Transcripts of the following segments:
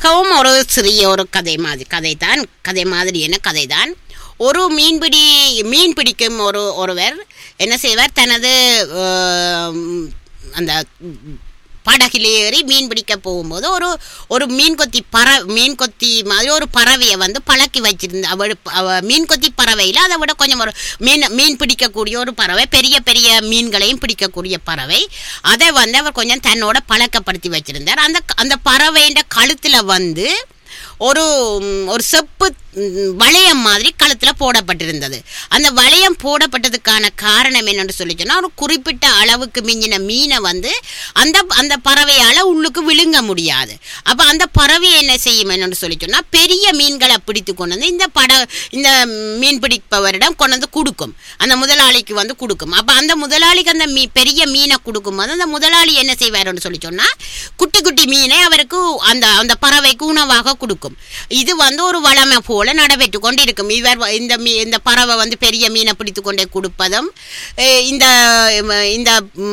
மிகவும் ஒரு சிறிய ஒரு கதை மாதிரி கதை தான் கதை மாதிரி என்ன கதை தான் ஒரு மீன்பிடி மீன் பிடிக்கும் ஒரு ஒருவர் என்ன செய்வார் தனது ஆம், அந்த படகில் ஏறி மீன் பிடிக்க போகும்போது ஒரு ஒரு மீன் கொத்தி பற மீன் கொத்தி மாதிரி ஒரு பறவையை வந்து பழக்கி வச்சிருந்த அவ அவ மீன் கொத்தி பறவையில் அதை விட கொஞ்சம் ஒரு மீன் மீன் பிடிக்கக்கூடிய ஒரு பறவை பெரிய பெரிய மீன்களையும் பிடிக்கக்கூடிய பறவை அதை வந்து அவர் கொஞ்சம் தன்னோட பழக்கப்படுத்தி வச்சிருந்தார் அந்த அந்த பறவைன்ற கழுத்தில் வந்து ஒரு ம், ஒரு செப்பு ம், வளையம் மாதிரி கழுத்தில் போடப்பட்டிருந்தது அந்த வளையம் போடப்பட்டதுக்கான காரணம் என்னன்னு சொல்லி சொன்னா ஒரு குறிப்பிட்ட அளவுக்கு மிஞ்சின மீனை வந்து அந்த அந்த பறவையால் உள்ளுக்கு விழுங்க முடியாது அப்போ அந்த பறவை என்ன செய்யும் என்னன்னு சொல்லி சொன்னா பெரிய மீன்களை பிடித்து கொண்டு வந்து இந்த பட இந்த மீன் பிடிப்பவரிடம் கொண்டு வந்து கொடுக்கும் அந்த முதலாளிக்கு வந்து கொடுக்கும் அப்போ அந்த முதலாளிக்கு அந்த மீ பெரிய மீனை கொடுக்கும்போது அந்த முதலாளி என்ன செய்வாருன்னு சொல்லி சொன்னா குட்டி குட்டி மீனை அவருக்கு அந்த அந்த பறவைக்கு உணவாக கொடுக்கும் இது வந்து ஒரு வளமை போல நடைபெற்று கொண்டு இருக்கும் இவர் வ- இந்த மீ இந்த பறவை வந்து பெரிய மீனை பிடித்து கொண்டே கொடுப்பதும் அஹ் இந்த ம, இந்த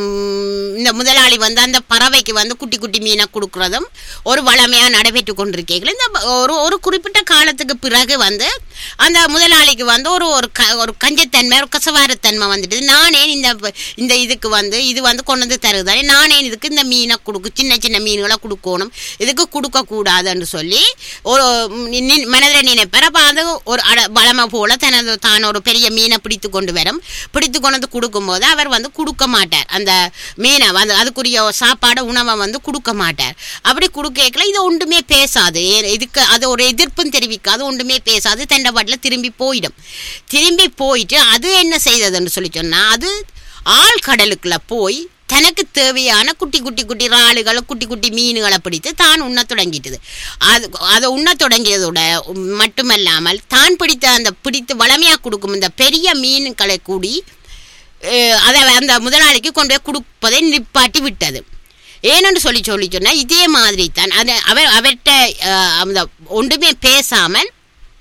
ம், இந்த முதலாளி வந்து அந்த பறவைக்கு வந்து குட்டி குட்டி மீனை கொடுக்கறதும் ஒரு வளமையாக நடைபெற்று கொண்டிருக்கீர்கள் இந்த ப- ஒரு ஒரு குறிப்பிட்ட காலத்துக்கு பிறகு வந்து அந்த முதலாளிக்கு வந்து ஒரு ஒரு க ஒரு கஞ்சத்தன்மை ஒரு கசவாரத்தன்மை வந்துட்டு நானே இந்த ப- இந்த இதுக்கு வந்து இது வந்து கொண்டு வந்து தருதானே நானே இதுக்கு இந்த மீனை கொடுக்கு சின்ன சின்ன மீன்களை கொடுக்கணும் இதுக்கு கொடுக்கக்கூடாதுன்னு சொல்லி ஒரு மனதில் நினைப்பார் அப்போ அது ஒரு அட பலமை போல தனது தான் ஒரு பெரிய மீனை பிடித்து கொண்டு வரும் பிடித்து கொண்டு வந்து கொடுக்கும்போது அவர் வந்து கொடுக்க மாட்டார் அந்த மீனை வந்து அதுக்குரிய சாப்பாடு உணவை வந்து கொடுக்க மாட்டார் அப்படி கொடுக்கல இது ஒன்றுமே பேசாது ஏ- இதுக்கு அது ஒரு எதிர்ப்பும் தெரிவிக்காது ஒன்றுமே பேசாது தண்டபாட்டில் திரும்பி போயிடும் திரும்பி போயிட்டு அது என்ன செய்ததுன்னு சொல்லி சொன்னால் அது ஆழ்கடலுக்குள்ள போய் தனக்கு தேவையான குட்டி குட்டி குட்டி இறாலுகளை குட்டி குட்டி மீன்களை பிடித்து தான் உண்ணத் தொடங்கிட்டது அது அதை உண்ணத் தொடங்கியதோட மட்டுமல்லாமல் தான் பிடித்த அந்த பிடித்து வளமையாக கொடுக்கும் இந்த பெரிய மீன்களை கூடி அஹ், அதை அந்த முதலாளிக்கு கொண்டு போய் கொடுப்பதை நிப்பாட்டி விட்டது ஏனென்று சொல்லி சொல்லி சொன்னால் இதே மாதிரி தான் அது அவர் அவர்கிட்ட அஹ், அந்த ஒன்றுமே பேசாமல்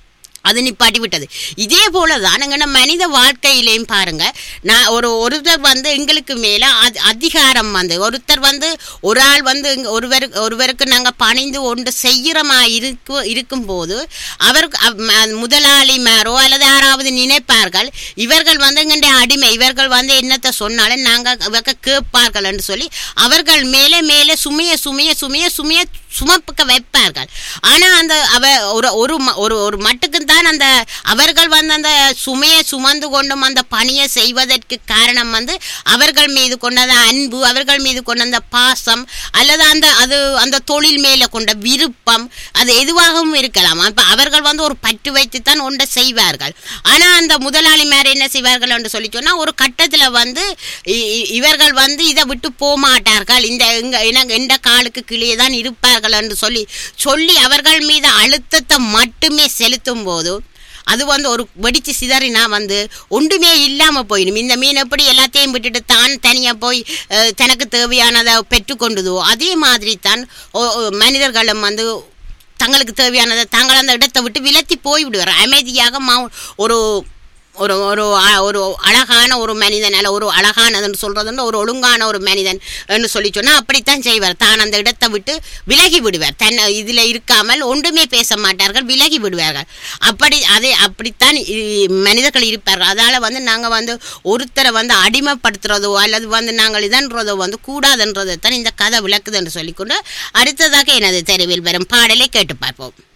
அது நிப்பாட்டி விட்டது இதே போல தான் எங்கன்னா மனித வாழ்க்கையிலையும் பாருங்க நான் ஒரு ஒருத்தர் வந்து எங்களுக்கு மேல அதி- அதிகாரம் வந்து ஒருத்தர் வந்து ஒரு ஆள் வந்து இங்க ஒருவர் ஒருவருக்கு நாங்கள் பணிந்து ஒன்று செய்கிறமா இருக்கு இருக்கும்போது அவருக்கு அவ்- ம- முதலாளிமாரோ அல்லது யாராவது நினைப்பார்கள் இவர்கள் வந்து எங்களுடைய அடிமை இவர்கள் வந்து என்னத்தை சொன்னாலும் நாங்கள் இவங்க கேட்பார்கள் என்று சொல்லி அவர்கள் மேலே மேலே சுமைய சுமைய சுமைய சுமைய சுமப்புக்க வைப்பார்கள் ஆனா அந்த அவ ஒரு ஒரு ம- ஒரு ஒரு மட்டுக்கு தான் அந்த அவர்கள் வந்து அந்த சுமையை சுமந்து கொண்டும் அந்த பணியை செய்வதற்கு காரணம் வந்து அவர்கள் மீது கொண்ட அந்த அன்பு அவர்கள் மீது கொண்ட அந்த பாசம் அல்லது அந்த அது அந்த தொழில் மேலே கொண்ட விருப்பம் அது எதுவாகவும் இருக்கலாம் அப்ப அவர்கள் வந்து ஒரு பற்று வைத்து தான் ஒன்றை செய்வார்கள் ஆனா அந்த முதலாளி மேல என்ன செய்வார்கள் என்று சொல்லி சொன்னா ஒரு கட்டத்துல வந்து இ- இ- இவர்கள் வந்து இதை விட்டு போக மாட்டார்கள் இந்த எங்க எனக்கு எந்த காலுக்கு கீழே தான் இருப்பார்கள் என்று சொல்லி சொல்லி அவர்கள் மீது அழுத்தத்தை மட்டுமே செலுத்தும் போது அது வந்து ஒரு வெடிச்சு சிதறினா வந்து ஒன்றுமே இல்லாம போயிடும் இந்த மீன் எப்படி எல்லாத்தையும் விட்டுட்டு தான் தனியா போய் அஹ், தனக்கு தேவையானதை பெற்றுக்கொண்டதோ அதே மாதிரி தான் ஒ- ஒ- மனிதர்களும் வந்து தங்களுக்கு தேவையானதை தாங்கள் அந்த இடத்தை விட்டு விலத்தி போய் விடுவார் அமைதியாக மா ஒரு ஒரு ஒரு அ- ஒரு அழகான ஒரு மனிதன் அல்ல ஒரு அழகானதுன்னு சொல்றதுன்னு ஒரு ஒழுங்கான ஒரு மனிதன் என்று சொல்லி சொன்னா அப்படித்தான் செய்வார் தான் அந்த இடத்தை விட்டு விலகி விடுவார் தன் இதுல இருக்காமல் ஒன்றுமே பேச மாட்டார்கள் விலகி விடுவார்கள் அப்படி அதே அப்படித்தான் இ- மனிதர்கள் இருப்பார்கள் அதால வந்து நாங்க வந்து ஒருத்தரை வந்து அடிமைப்படுத்துறதோ அல்லது வந்து நாங்கள் இதன்றதோ வந்து கூடாதுன்றதை தான் இந்த கதை விளக்குது என்று சொல்லிக்கொண்டு அடுத்ததாக எனது தெருவில் வரும் பாடலை கேட்டு பார்ப்போம்